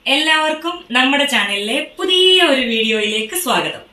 എല്ലാവർക്കും നമ്മുടെ ചാനലിലെ പുതിയ ഒരു വീഡിയോയിലേക്ക് സ്വാഗതം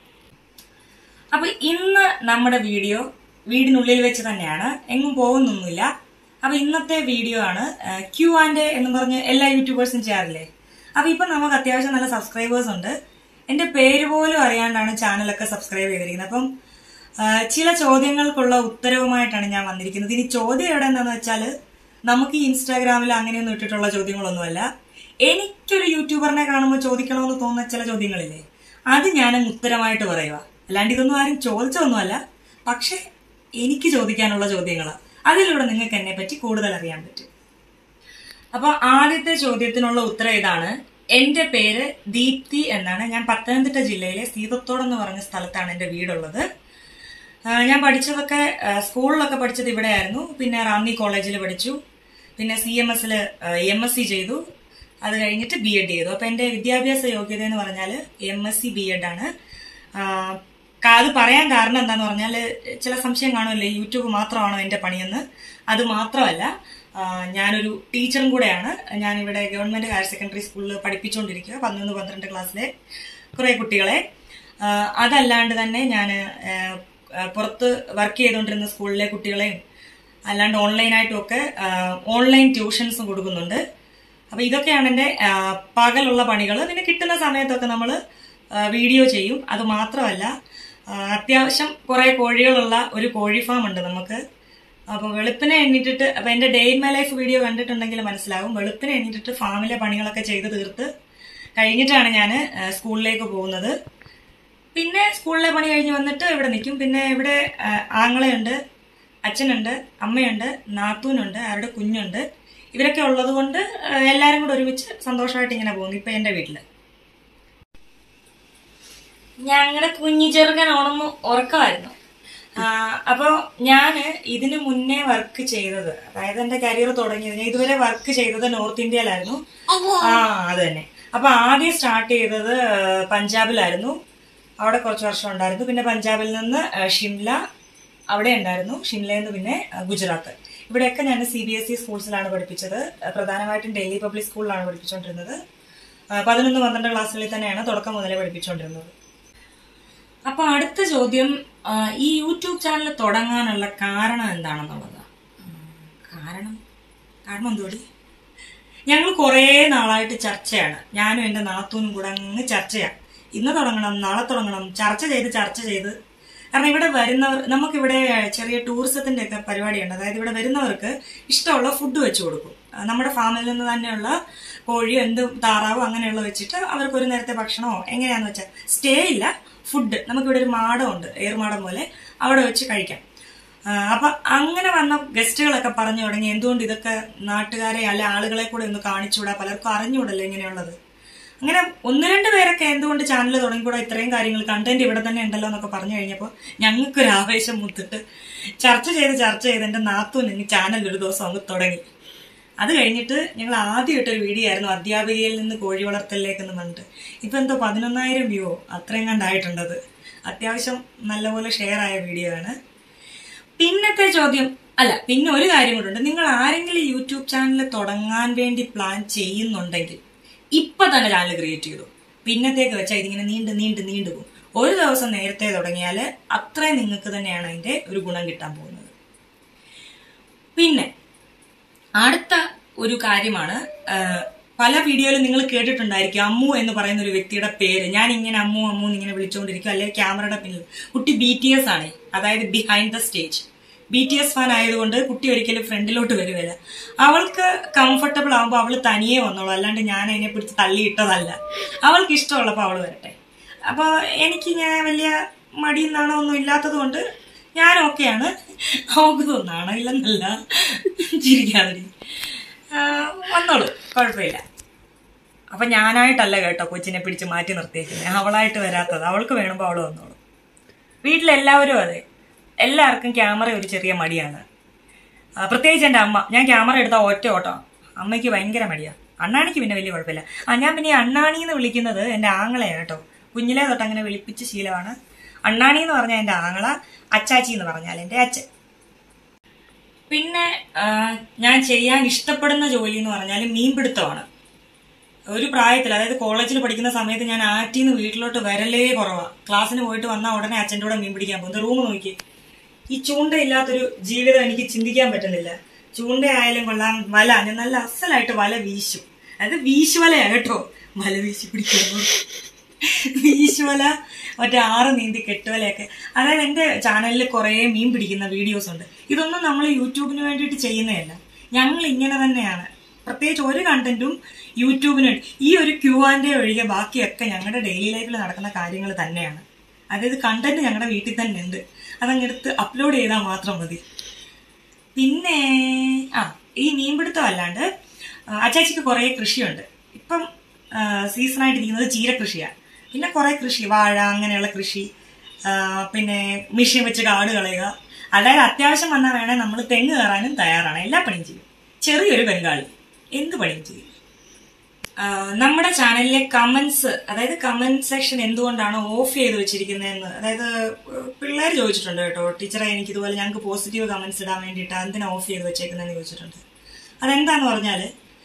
അപ്പൊ ഇന്ന് നമ്മുടെ വീഡിയോ വീടിനുള്ളിൽ വെച്ച് തന്നെയാണ് എങ്ങും പോകുന്നൊന്നുമില്ല അപ്പൊ ഇന്നത്തെ വീഡിയോ ആണ് ക്യൂ ആൻഡ് എന്ന് പറഞ്ഞ് എല്ലാ യൂട്യൂബേഴ്സും ചെയ്യാറില്ലേ അപ്പൊ ഇപ്പൊ നമുക്ക് അത്യാവശ്യം നല്ല സബ്സ്ക്രൈബേഴ്സ് ഉണ്ട് എന്റെ പേര് പോലും അറിയാണ്ടാണ് ചാനലൊക്കെ സബ്സ്ക്രൈബ് ചെയ്തിരിക്കുന്നത് അപ്പം ആ, ചില ചോദ്യങ്ങൾക്കുള്ള ഉത്തരവുമായിട്ടാണ് ഞാൻ വന്നിരിക്കുന്നത് ഇനി ചോദ്യം എവിടെ എന്താന്ന് വെച്ചാൽ നമുക്ക് ഈ ഇൻസ്റ്റാഗ്രാമിൽ അങ്ങനെയൊന്നും ഇട്ടിട്ടുള്ള ചോദ്യങ്ങളൊന്നുമല്ല എനിക്കൊരു യൂട്യൂബറിനെ കാണുമ്പോൾ ചോദിക്കണമെന്ന് തോന്നുന്ന ചില ചോദ്യങ്ങളില്ലേ അത് ഞാനങ്ങ് ഉത്തരമായിട്ട് പറയുക അല്ലാണ്ട് ഇതൊന്നും ആരും ചോദിച്ചൊന്നുമല്ല പക്ഷെ എനിക്ക് ചോദിക്കാനുള്ള ചോദ്യങ്ങളാണ് അതിലൂടെ നിങ്ങൾക്ക് എന്നെ പറ്റി കൂടുതൽ അറിയാൻ പറ്റും അപ്പൊ ആദ്യത്തെ ചോദ്യത്തിനുള്ള ഉത്തരം ഇതാണ് എന്റെ പേര് ദീപ്തി എന്നാണ് ഞാൻ പത്തനംതിട്ട ജില്ലയിലെ സീതത്തോട് എന്ന് പറഞ്ഞ സ്ഥലത്താണ് എന്റെ വീടുള്ളത് ആ, ഞാൻ പഠിച്ചതൊക്കെ ആ, സ്കൂളിലൊക്കെ പഠിച്ചത് ഇവിടെയായിരുന്നു പിന്നെ റാന്നി കോളേജിൽ പഠിച്ചു പിന്നെ സി എം എസിൽ എം എസ് സി ചെയ്തു അത് കഴിഞ്ഞിട്ട് ബി എഡ് ചെയ്തു അപ്പൊ എന്റെ വിദ്യാഭ്യാസ യോഗ്യത എന്ന് പറഞ്ഞാൽ M S C B Ed ആണ് ആ, കാ- അത് പറയാൻ കാരണം എന്താന്ന് പറഞ്ഞാൽ ചില സംശയം കാണുമല്ലേ യൂട്യൂബ് മാത്രമാണോ എന്റെ പണിയെന്ന് അത് മാത്രമല്ല ആ, ഞാനൊരു ടീച്ചറും കൂടെയാണ് ഞാനിവിടെ ഗവൺമെന്റ് ഹയർ സെക്കൻഡറി സ്കൂളിൽ പഠിപ്പിച്ചുകൊണ്ടിരിക്കുക പതിനൊന്ന് പന്ത്രണ്ട് ക്ലാസ്സിലെ കുറെ കുട്ടികളെ ആ, അതല്ലാണ്ട് തന്നെ ഞാൻ പുറത്ത് വർക്ക് ചെയ്തുകൊണ്ടിരുന്ന സ്കൂളിലെ കുട്ടികളെയും അല്ലാണ്ട് ഓൺലൈനായിട്ടും ഒക്കെ ഓൺലൈൻ ട്യൂഷൻസും കൊടുക്കുന്നുണ്ട് അപ്പൊ ഇതൊക്കെയാണ് എൻ്റെ ആ, പകലുള്ള പണികൾ പിന്നെ കിട്ടുന്ന സമയത്തൊക്കെ നമ്മൾ വീഡിയോ ചെയ്യും അത് മാത്രമല്ല ആ, അത്യാവശ്യം കുറെ കോഴികളുള്ള ഒരു കോഴി ഫാം ഉണ്ട് നമുക്ക് അപ്പൊ വെളുപ്പിനെ എണ്ണീറ്റിട്ട് അപ്പൊ എന്റെ day in my life video കണ്ടിട്ടുണ്ടെങ്കിൽ മനസ്സിലാവും വെളുപ്പിനെ എണ്ണീറ്റിട്ട് ഫാമിലെ പണികളൊക്കെ ചെയ്ത് തീർത്ത് കഴിഞ്ഞിട്ടാണ് ഞാൻ സ്കൂളിലേക്ക് പോകുന്നത് പിന്നെ സ്കൂളിലെ പണി കഴിഞ്ഞ് വന്നിട്ട് ഇവിടെ നിൽക്കും പിന്നെ ഇവിടെ ആ, ആങ്ങളയുണ്ട് അച്ഛനുണ്ട് അമ്മയുണ്ട് നാത്തൂനുണ്ട് അവരുടെ കുഞ്ഞുണ്ട് ഇവരൊക്കെ ഉള്ളത് കൊണ്ട് ആ, എല്ലാരും കൂടെ ഒരുമിച്ച് സന്തോഷമായിട്ട് ഇങ്ങനെ പോകുന്നു ഇപ്പൊ എന്റെ വീട്ടില് ഞങ്ങളുടെ കുഞ്ഞി ചെറുക്കൻ ഉണർന്ന് ഉറക്കമായിരുന്നു ആ, അപ്പൊ ഞാന് ഇതിനു മുന്നേ വർക്ക് ചെയ്തത് അതായത് എന്റെ കരിയർ തുടങ്ങിയത് ഞാൻ ഇതുവരെ വർക്ക് ചെയ്തത് നോർത്ത് ഇന്ത്യയിലായിരുന്നു ആ അത് തന്നെ അപ്പൊ ആദ്യം സ്റ്റാർട്ട് ചെയ്തത് ആ, പഞ്ചാബിലായിരുന്നു അവിടെ കുറച്ച് വർഷം ഉണ്ടായിരുന്നു പിന്നെ പഞ്ചാബിൽ നിന്ന് ആ, ഷിംല അവിടെ ഉണ്ടായിരുന്നു ഷിംലയിൽ നിന്ന് പിന്നെ ആ, ഗുജറാത്ത് ഇവിടെയൊക്കെ ഞാൻ സി ബി എസ് ഇ സ്കൂൾസിലാണ് പഠിപ്പിച്ചത് ആ, പ്രധാനമായിട്ടും ഡൽഹി പബ്ലിക് സ്കൂളിലാണ് പഠിപ്പിച്ചുകൊണ്ടിരുന്നത് ആ, പതിനൊന്ന് പന്ത്രണ്ട് ക്ലാസ്സുകളിൽ തന്നെയാണ് തുടക്കം മുതലേ പഠിപ്പിച്ചുകൊണ്ടിരുന്നത് അപ്പൊ അടുത്ത ചോദ്യം ആ, ഈ യൂട്യൂബ് ചാനൽ തുടങ്ങാനുള്ള കാരണം എന്താണെന്നുള്ളതാ ഉം, കാരണം കാരണം എന്തോടി ഞങ്ങൾ കുറേ നാളായിട്ട് ചർച്ചയാണ് ഞാനും എന്റെ നാത്തൂനും കൂടെ അങ്ങ് ചർച്ചയാണ് ഇന്ന് തുടങ്ങണം നാളെ തുടങ്ങണം ചർച്ച ചെയ്ത് ചർച്ച ചെയ്ത് കാരണം ഇവിടെ വരുന്നവർ നമുക്കിവിടെ ചെറിയ ടൂറിസത്തിന്റെ ഒക്കെ പരിപാടിയുണ്ട് അതായത് ഇവിടെ വരുന്നവർക്ക് ഇഷ്ടമുള്ള ഫുഡ് വെച്ച് കൊടുക്കും ആ, നമ്മുടെ ഫാമിൽ നിന്ന് തന്നെയുള്ള കോഴിയോ എന്ത് താറാവോ അങ്ങനെയുള്ള വെച്ചിട്ട് അവർക്ക് ഒരു നേരത്തെ ഭക്ഷണമോ എങ്ങനെയാന്ന് വെച്ചാൽ സ്റ്റേ ഇല്ല ഫുഡ് നമുക്കിവിടെ ഒരു മാടമുണ്ട് ഏറുമാടം പോലെ അവിടെ വെച്ച് കഴിക്കാം ആ, അപ്പൊ അങ്ങനെ വന്ന ഗസ്റ്റുകളൊക്കെ പറഞ്ഞു തുടങ്ങി എന്തുകൊണ്ട് ഇതൊക്കെ നാട്ടുകാരെ അല്ലെ ആളുകളെ കൂടെ ഒന്ന് കാണിച്ചുകൂടാ പലർക്കും അറിഞ്ഞുകൂടല്ലോ ഇങ്ങനെയുള്ളത് അങ്ങനെ ഒന്ന് രണ്ട് പേരൊക്കെ എന്തുകൊണ്ട് ചാനൽ തുടങ്ങിക്കൂടാ ഇത്രയും കാര്യങ്ങൾ കണ്ടന്റ് ഇവിടെ തന്നെ ഉണ്ടല്ലോ എന്നൊക്കെ പറഞ്ഞു കഴിഞ്ഞപ്പോൾ ഞങ്ങൾക്കൊരു ആവേശം മുത്തിട്ട് ചർച്ച ചെയ്ത് ചർച്ച ചെയ്ത് എന്റെ നാത്തൂൻ ഇനി ചാനൽ ഒരു ദിവസം അങ്ങ് തുടങ്ങി അത് കഴിഞ്ഞിട്ട് ഞങ്ങൾ ആദ്യമായിട്ടൊരു വീഡിയോ ആയിരുന്നു അധ്യാപികയിൽ നിന്ന് കോഴി വളർത്തലിലേക്ക് എന്ന് പറഞ്ഞിട്ട് ഇപ്പൊ എന്തോ പതിനൊന്നായിരം വ്യൂ അത്രയും കണ്ടായിട്ടുണ്ടത് അത്യാവശ്യം നല്ലപോലെ ഷെയർ ആയ വീഡിയോ ആണ് പിന്നത്തെ ചോദ്യം അല്ല പിന്നെ ഒരു കാര്യം കൂടെ ഉണ്ട് നിങ്ങൾ ആരെങ്കിലും യൂട്യൂബ് ചാനൽ തുടങ്ങാൻ വേണ്ടി പ്ലാൻ ചെയ്യുന്നുണ്ടെങ്കിൽ ഇപ്പൊ തന്നെ ചാനൽ ക്രിയേറ്റ് ചെയ്തു പിന്നത്തേക്ക് വെച്ചാൽ ഇതിങ്ങനെ നീണ്ട് നീണ്ട് നീണ്ടു പോകും ഒരു ദിവസം നേരത്തെ തുടങ്ങിയാൽ അത്രയും നിങ്ങൾക്ക് തന്നെയാണ് അതിന്റെ ഒരു ഗുണം കിട്ടാൻ പോകുന്നത് പിന്നെ അടുത്ത ഒരു കാര്യമാണ് ആ, പല വീഡിയോയിലും നിങ്ങൾ കേട്ടിട്ടുണ്ടായിരിക്കും അമ്മു എന്ന് പറയുന്ന ഒരു വ്യക്തിയുടെ പേര് ഞാൻ ഇങ്ങനെ അമ്മു അമ്മു എന്ന് ഇങ്ങനെ വിളിച്ചുകൊണ്ടിരിക്കും അല്ലെങ്കിൽ ക്യാമറയുടെ പിന്നിൽ കുട്ടി ബി ടി എസ് ആണ് അതായത് behind the stage B T S fan ആയതുകൊണ്ട് കുട്ടി ഒരിക്കലും ഫ്രണ്ടിലോട്ട് വരുവില്ല അവൾക്ക് കംഫർട്ടബിൾ ആകുമ്പോൾ അവൾ തനിയെ വന്നോളൂ അല്ലാണ്ട് ഞാൻ അതിനെ പിടിച്ച് തള്ളിയിട്ടതല്ല അവൾക്ക് ഇഷ്ടമുള്ളപ്പോൾ അവൾ വരട്ടെ അപ്പോൾ എനിക്ക് ഞാൻ വലിയ മടിയും നാണോ ഒന്നും ഇല്ലാത്തത് കൊണ്ട് ഞാൻ ഓക്കെയാണ് അവൾക്ക് തോന്നാണോ ഇല്ലെന്നല്ല ചിരിക്കാതിരി വന്നോളൂ കുഴപ്പമില്ല അപ്പൊ ഞാനായിട്ടല്ല കേട്ടോ കൊച്ചിനെ പിടിച്ച് മാറ്റി നിർത്തിയേക്കുന്നത് അവളായിട്ട് വരാത്തത് അവൾക്ക് വേണമ്പോൾ അവള് വന്നോളൂ വീട്ടിലെല്ലാവരും അതെ എല്ലാവർക്കും ക്യാമറ ഒരു ചെറിയ മടിയാണ് ആ, പ്രത്യേകിച്ച് എൻ്റെ അമ്മ ഞാൻ ക്യാമറ എടുത്താൽ ഒറ്റ ഓട്ടോ അമ്മയ്ക്ക് ഭയങ്കര മടിയാ അണ്ണാണിക്ക് പിന്നെ വലിയ കുഴപ്പമില്ല ആ ഞാൻ പിന്നെ ഈ അണ്ണാണി എന്ന് വിളിക്കുന്നത് എൻ്റെ ആങ്ങളെയാണ് കേട്ടോ കുഞ്ഞിലേ തൊട്ട് അങ്ങനെ വിളിപ്പിച്ച ശീലമാണ് അണ്ണാണി എന്ന് പറഞ്ഞാൽ എൻ്റെ ആങ്ങള അച്ചാച്ചി എന്ന് പറഞ്ഞാൽ എൻ്റെ അച്ഛൻ പിന്നെ ആ, ഞാൻ ചെയ്യാൻ ഇഷ്ടപ്പെടുന്ന ജോലി എന്ന് പറഞ്ഞാൽ മീൻപിടുത്തമാണ് ഒരു പ്രായത്തിൽ അതായത് കോളേജിൽ പഠിക്കുന്ന സമയത്ത് ഞാൻ ആറ്റിൽ നിന്ന് വീട്ടിലോട്ട് വരലേ കുറവാ ക്ലാസ്സിന് പോയിട്ട് വന്നാൽ ഉടനെ അച്ഛൻ്റെ കൂടെ മീൻ പിടിക്കാൻ പോകും റൂം നോക്കി ഈ ചൂണ്ടയില്ലാത്തൊരു ജീവിതം എനിക്ക് ചിന്തിക്കാൻ പറ്റുന്നില്ല ചൂണ്ടയായാലും കൊള്ളാം വല ഞാൻ നല്ല അസലായിട്ട് വല വീശും അത് വീശുവലയാ കേട്ടോ വല വീശി പിടിക്കുമ്പോൾ വീശുവല മറ്റേ ആറ് നീന്തി കെട്ടുവലയൊക്കെ അതായത് എൻ്റെ ചാനലിൽ കുറേ മീൻ പിടിക്കുന്ന വീഡിയോസ് ഉണ്ട് ഇതൊന്നും നമ്മൾ യൂട്യൂബിന് വേണ്ടിയിട്ട് ചെയ്യുന്നതല്ല ഞങ്ങൾ ഇങ്ങനെ തന്നെയാണ് പ്രത്യേകിച്ച് ഒരു കണ്ടന്റും യൂട്യൂബിന് വേണ്ടി ഈ ഒരു ക്യൂ ആൻഡ് ഒഴികെ ബാക്കിയൊക്കെ ഞങ്ങളുടെ ഡെയിലി ലൈഫിൽ നടക്കുന്ന കാര്യങ്ങൾ തന്നെയാണ് അതായത് കണ്ടന്റ് ഞങ്ങളുടെ വീട്ടിൽ തന്നെ ഉണ്ട് അതങ്ങെടുത്ത് അപ്ലോഡ് ചെയ്താൽ മാത്രം മതി പിന്നെ ആ ഈ മീൻപിടുത്തം അല്ലാണ്ട് ആ, അച്ചാച്ചിക്ക് കുറേ കൃഷിയുണ്ട് ഇപ്പം സീസണായിട്ടിരിക്കുന്നത് ചീരകൃഷിയാണ് പിന്നെ കുറേ കൃഷി വാഴ അങ്ങനെയുള്ള കൃഷി ആ, പിന്നെ മിഷ്യൻ വെച്ച് കാട് കളയുക അതായത് അത്യാവശ്യം വന്നാൽ വേണേൽ നമ്മൾ തെങ്ങ് കയറാനും തയ്യാറാണ് എല്ലാ പണിയും ചെയ്യും ചെറിയൊരു ബംഗാളി എന്ത് പണിയും ചെയ്യും ആ, നമ്മുടെ ചാനലിലെ കമന്റ്സ് അതായത് കമന്റ് സെക്ഷൻ എന്തുകൊണ്ടാണ് ഓഫ് ചെയ്ത് വെച്ചിരിക്കുന്നതെന്ന് അതായത് പിള്ളേർ ചോദിച്ചിട്ടുണ്ട് കേട്ടോ ടീച്ചറെ എനിക്ക് ഇതുപോലെ ഞങ്ങൾക്ക് പോസിറ്റീവ് കമന്റ്സ് ഇടാൻ വേണ്ടിയിട്ട് എന്തിനാ ഓഫ് ചെയ്ത് വെച്ചേക്കുന്നതെന്ന് ചോദിച്ചിട്ടുണ്ട് അതെന്താന്ന് പറഞ്ഞാൽ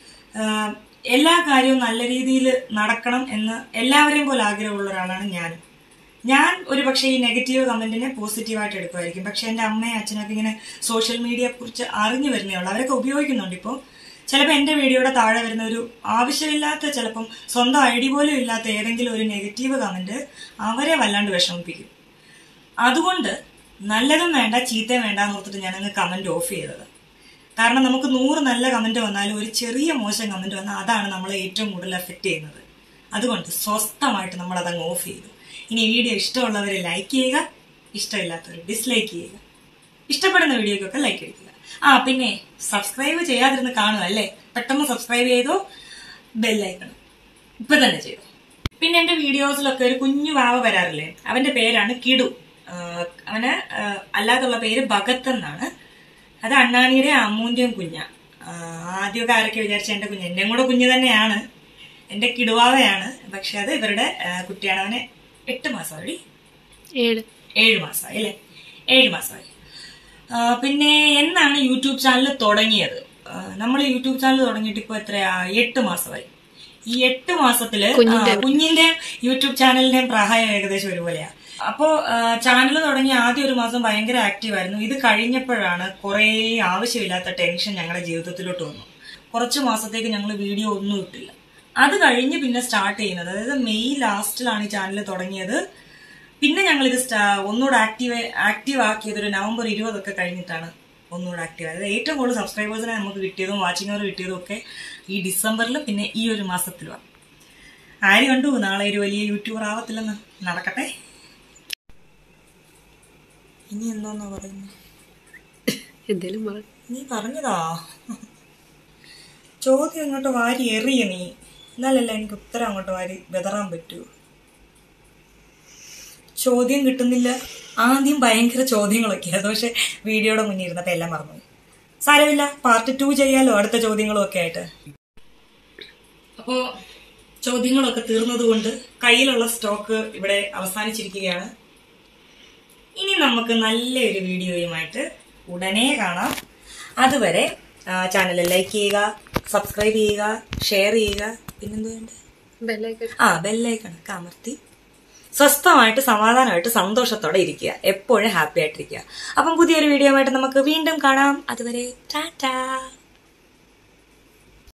എല്ലാ കാര്യവും നല്ല രീതിയിൽ നടക്കണം എന്ന് എല്ലാവരെയും പോലെ ആഗ്രഹമുള്ള ഒരാളാണ് ഞാനും ഞാൻ ഒരു പക്ഷേ ഈ നെഗറ്റീവ് കമന്റിനെ പോസിറ്റീവായിട്ട് എടുക്കുമായിരിക്കും പക്ഷെ എൻ്റെ അമ്മയും അച്ഛനൊക്കെ ഇങ്ങനെ സോഷ്യൽ മീഡിയയെ കുറിച്ച് അറിഞ്ഞു വരുന്നേ ഉള്ളൂ അവരൊക്കെ ഉപയോഗിക്കുന്നുണ്ട് ഇപ്പോൾ ചിലപ്പോൾ എൻ്റെ വീഡിയോയുടെ താഴെ വരുന്ന ഒരു ആവശ്യമില്ലാത്ത ചിലപ്പം സ്വന്തം ഐ ഡി പോലും ഇല്ലാത്ത ഏതെങ്കിലും ഒരു നെഗറ്റീവ് കമന്റ് അവരെ വല്ലാണ്ട് വിഷമിപ്പിക്കും അതുകൊണ്ട് നല്ലതും വേണ്ട ചീത്തയും വേണ്ട എന്ന് ഓർത്തിട്ട് ഞാനങ്ങ് കമന്റ് ഓഫ് ചെയ്തത് കാരണം നമുക്ക് നൂറ് നല്ല കമന്റ് വന്നാലും ഒരു ചെറിയ മോശം കമന്റ് വന്നാൽ അതാണ് നമ്മളെ ഏറ്റവും കൂടുതൽ എഫക്റ്റ് ചെയ്യുന്നത് അതുകൊണ്ട് സ്വസ്ഥമായിട്ട് നമ്മൾ അതങ്ങ് ഓഫ് ചെയ്തു ഇനി വീഡിയോ ഇഷ്ടമുള്ളവർ ലൈക്ക് ചെയ്യുക ഇഷ്ടമില്ലാത്തവർ ഡിസ്ലൈക്ക് ചെയ്യുക ഇഷ്ടപ്പെടുന്ന വീഡിയോക്കൊക്കെ ലൈക്ക് അടിക്കുക ആ പിന്നെ സബ്സ്ക്രൈബ് ചെയ്യാതിരുന്ന് കാണുക അല്ലേ പെട്ടെന്ന് സബ്സ്ക്രൈബ് ചെയ്തോ ബെല്ലൈക്കണം ഇപ്പൊ തന്നെ ചെയ്തു പിന്നെ എന്റെ വീഡിയോസിലൊക്കെ ഒരു കുഞ്ഞു വാവ വരാറില്ലേ അവന്റെ പേരാണ് കിടു ആഹ് അവന് ആഹ് അല്ലാതുള്ള പേര് ഭഗത്ത് എന്നാണ് അത് അണ്ണാണിയുടെ അമ്മൂന്റെയും കുഞ്ഞ ആദ്യമൊക്കെ ആരൊക്കെ വിചാരിച്ച എന്റെ കുഞ്ഞ് എന്റെയും കൂടെ കുഞ്ഞ് തന്നെയാണ് എന്റെ കിടുവാവയാണ് പക്ഷെ അത് ഇവരുടെ ആഹ് കുട്ടിയാണ് അവന് എട്ട് മാസമായി ഏഴ് ഏഴ് മാസമായി അല്ലേ ഏഴ് മാസമായി ആ, പിന്നെ എന്നാണ് യൂട്യൂബ് ചാനൽ തുടങ്ങിയത് നമ്മൾ യൂട്യൂബ് ചാനൽ തുടങ്ങിയിട്ട് ഇപ്പൊ എത്രയാ എട്ട് മാസമായി ഈ എട്ട് മാസത്തില് ആ, കുഞ്ഞിന്റെ യൂട്യൂബ് ചാനലിന്റെയും പ്രായം ഏകദേശം ഒരുപോലെയാ അപ്പോ ചാനൽ തുടങ്ങി ആദ്യം ഒരു മാസം ഭയങ്കര ആക്റ്റീവ് ആയിരുന്നു ഇത് കഴിഞ്ഞപ്പോഴാണ് കുറേ ആവശ്യമില്ലാത്ത ടെൻഷൻ ഞങ്ങളുടെ ജീവിതത്തിലോട്ട് വന്നു കുറച്ച് മാസത്തേക്ക് ഞങ്ങൾ വീഡിയോ ഒന്നും ഇട്ടില്ല അത് കഴിഞ്ഞ് പിന്നെ സ്റ്റാർട്ട് ചെയ്യുന്നത് അതായത് മെയ് ലാസ്റ്റിലാണ് ഈ ചാനൽ തുടങ്ങിയത് പിന്നെ ഞങ്ങൾ ഇത് ഒന്നുകൂടെ ആക്റ്റീവ് ആക്റ്റീവ് ആക്കിയത് ഒരു നവംബർ ഇരുപതൊക്കെ കഴിഞ്ഞിട്ടാണ് ഒന്നുകൂടെ ആക്റ്റീവ് ആയത് ഏറ്റവും കൂടുതൽ സബ്സ്ക്രൈബേഴ്സിനെ നമുക്ക് കിട്ടിയതും വാച്ചിങ് അവർ കിട്ടിയതും ഒക്കെ ഈ ഡിസംബറിലും പിന്നെ ഈ ഒരു മാസത്തിലുമാണ് ആര് കണ്ടു നാളെ ഒരു വലിയ യൂട്യൂബർ ആവത്തില്ലെന്ന് നടക്കട്ടെ ഇനി എന്തോന്നാ പറയുന്നത് എന്തേലും പറ നീ പറഞ്ഞതാ ചോദ്യം അങ്ങോട്ട് വാരി എറിയ നീ എന്നാലല്ല എനിക്ക് ഉത്തരം അങ്ങോട്ട് വാരി വിതറാൻ പറ്റൂ ചോദ്യം കിട്ടുന്നില്ല ആദ്യം ഭയങ്കര ചോദ്യങ്ങളൊക്കെയായിരുന്നു പക്ഷെ വീഡിയോയുടെ മുന്നിൽ ഇരുന്നപ്പോ എല്ലാം മറന്നു സാരമില്ല പാർട്ട് ടു ചെയ്യാലോ അടുത്ത ചോദ്യങ്ങളും ഒക്കെ ആയിട്ട് അപ്പോ ചോദ്യങ്ങളൊക്കെ തീർന്നതുകൊണ്ട് കയ്യിലുള്ള സ്റ്റോക്ക് ഇവിടെ അവസാനിച്ചിരിക്കുകയാണ് ഇനി നമുക്ക് നല്ലൊരു വീഡിയോയുമായിട്ട് ഉടനെ കാണാം അതുവരെ ചാനൽ ലൈക്ക് ചെയ്യുക സബ്സ്ക്രൈബ് ചെയ്യുക ഷെയർ ചെയ്യുക പിന്നെന്താ വേണ്ടത് ബെല്ലൈക്കൺ ആ ബെല്ലൈക്കണൊക്കെ അമർത്തി സ്വസ്ഥമായിട്ട് സമാധാനമായിട്ട് സന്തോഷത്തോടെ ഇരിക്കുക എപ്പോഴും ഹാപ്പി ആയിട്ടിരിക്കുക അപ്പം പുതിയൊരു വീഡിയോ ആയിട്ട് നമുക്ക് വീണ്ടും കാണാം അതുവരെ ടാറ്റാ